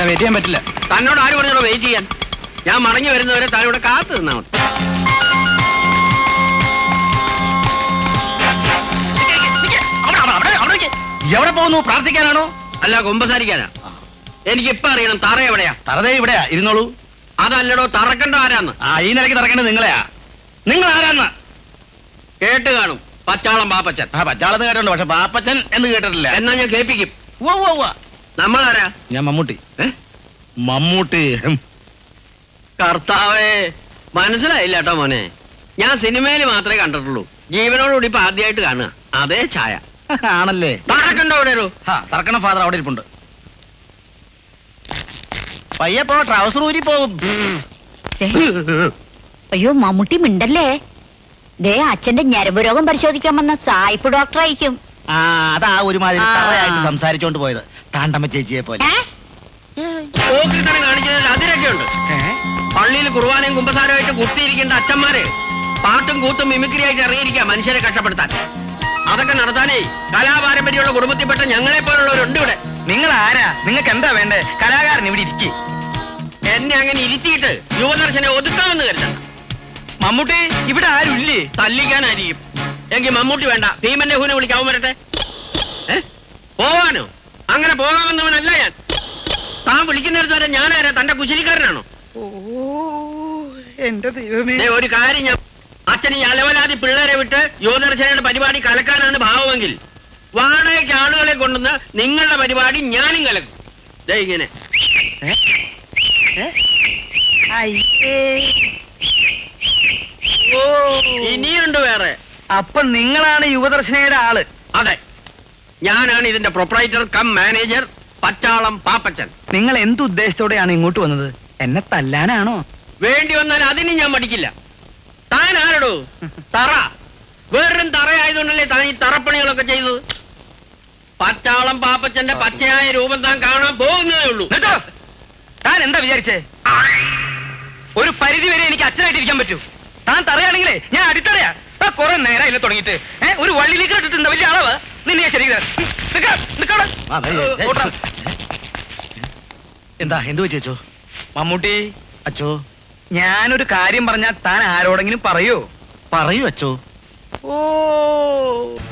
Wait ചെയ്യാൻ പറ്റില്ല തന്നോട് ആര് പറഞ്ഞോ വെയിറ്റ് ചെയ്യാൻ ഞാൻ മടങ്ങി വരുന്നവരെ താൻ ഇവിടെ കാത്തു നിന്നാ മതി എവിടെ പോകുന്നു പ്രാർത്ഥിക്കാനാണോ അല്ല കുമ്പസാരിക്കാനാ എനിക്കിപ്പോ അറിയണം തറ എവിടെയാ തറതേ ഇവിടെയാ ഇരുന്നോളൂ അതല്ലടോ തറക്കണ്ട ആരാന്ന് ആ ഈ നിലയ്ക്ക് തറക്കേണ്ടത് നിങ്ങളെയാ നിങ്ങൾ ആരാന്ന് കേട്ട് കാണും പച്ചാളം പാപ്പച്ചൻ ആ പച്ചാളത്ത് കേട്ടിട്ടുണ്ട് പക്ഷെ പാപ്പച്ചൻ എന്ന് കേട്ടിട്ടില്ല എന്നാ ഞാൻ കേൾപ്പിക്കും ഉവ്വ് ഉവ്വ് ഉവ്വ്. നമ്മളാരാ ഞാൻ മമ്മൂട്ടി ഏ? മമ്മൂട്ടി ഹും. കർത്താവേ മനസ്സിലായില്ല കേട്ടോ മോനെ ഞാൻ സിനിമയിൽ മാത്രമേ കണ്ടിട്ടുള്ളൂ ജീവനോടുകൂടി ഇപ്പൊ ആദ്യമായിട്ട് കാണുക അതേ ഛായ ആണല്ലേ തറക്കണ്ടോ ഇവിടെ ഒരു ആ തറക്കണ ഫാദർ അവിടെ ഇരിപ്പുണ്ട് പയ്യപ്പോ ട്രൗസർ ഊരി പോകും ദേ, അയ്യോ മമ്മൂട്ടി മിണ്ടല്ലേ ദേ അച്ഛന്റെ ഞരമ്പ് രോഗം പരിശോധിക്കാൻ വന്ന സായിപ്പ് ഡോക്ടർ ആയിരിക്കും ആ അതാ ഒരുമാതിരി ആ. തറയായിട്ട് സംസാരിച്ചോണ്ട് പോയത് താണ്ടമ്മ ചേച്ചിയെ പോലെ ഏ? പോക്കിരിത്തനം കാണിച്ചതിൽ അതിരൊക്കെ ഉണ്ട് പള്ളിയിൽ കുർബാനയും കുമ്പസാരമായിട്ട് കുത്തിയിരിക്കേണ്ട അച്ഛന്മാര് പാട്ടും കൂത്തും മിമിക്രി ആയിട്ട് ഇറങ്ങിയിരിക്കുക മനുഷ്യരെ കഷ്ടപ്പെടുത്താൻ അതൊക്കെ നടത്താനേ കലാപാരമ്പര്യമുള്ള കുടുംബത്തിൽപ്പെട്ട ഞങ്ങളെ പോലുള്ളവരുണ്ട് ഇവിടെ നിങ്ങൾ ആരാ നിങ്ങൾക്ക് എന്താ വേണ്ടേ കലാകാരൻ ഇവിടെ ഇരിക്കേ എന്നെ അങ്ങനെ ഇരുത്തിയിട്ട് യുവദർശനെ ഒതുക്കാമെന്ന് കരുതാം മമ്മൂട്ടി ഇവിടെ ആരും ഇല്ലേ തല്ലിക്കാനായിരിക്കും എങ്കിൽ മമ്മൂട്ടി വേണ്ട ഭീമന്റെ ഹൂനെ വിളിക്കാവും വരട്ടെ ഏ? പോവാനോ അങ്ങനെ പോകാമെന്നവനല്ല ഞാൻ താൻ വിളിക്കുന്നിടത്ത് വരെ ഞാനാരാ തന്റെ കുശലിക്കാരനാണോ എന്റെ ദൈവമേ ദേ, ഒരു കാര്യം ഞാൻ അച്ഛൻ ഈ അലവലാതി പിള്ളേരെ വിട്ട് യുവദർശനയുടെ പരിപാടി കലക്കാനാണ് ഭാവമെങ്കിൽ വാടകയ്ക്ക് ആളുകളെ കൊണ്ടുവന്ന് നിങ്ങളുടെ പരിപാടി ഞാനും കലക്കും ദേ ഇങ്ങനെ ഇനിയുണ്ട് വേറെ അപ്പൊ നിങ്ങളാണ് യുവദർശനയുടെ ആള് അതെ ഞാനാണ് ഇതിന്റെ proprietor cum manager Pachalam Pappachan നിങ്ങൾ എന്തുദ്ദേശത്തോടെയാണ് ഇങ്ങോട്ട് വന്നത് എന്നെ തല്ലാനാണോ വേണ്ടി വന്നാൽ അതിന് ഞാൻ മടിക്കില്ല താൻ ആരടോ തറ വേറൊരു തറയായതുകൊണ്ടല്ലേ താൻ ഈ തറപ്പണികളൊക്കെ ചെയ്തത് പച്ചാളം പാപ്പച്ചന്റെ പച്ചയായ രൂപം താൻ കാണാൻ പോകുന്നതേ ഉള്ളൂ എന്നിട്ടോ താൻ എന്താ വിചാരിച്ചേ ഒരു പരിധി വരെ എനിക്ക് അച്ഛനായിട്ട് ഇരിക്കാൻ പറ്റൂ താൻ തറയാണെങ്കിലേ ഞാൻ അടിത്തറയാ ആ, കുറെ നേരമില്ല തുടങ്ങിയിട്ട് ഏ, ഒരു വള്ളിയിലേക്ക് ഇട്ടിട്ടുണ്ട് വലിയ അളവ് നിന്നെ ഞാൻ ശരിക്കും എന്താ എന്ത് വെച്ചോ മമ്മൂട്ടി അച്ചോ ഞാനൊരു കാര്യം പറഞ്ഞാൽ താൻ ആരോടെങ്കിലും പറയോ പറയൂ അച്ചോ ഓ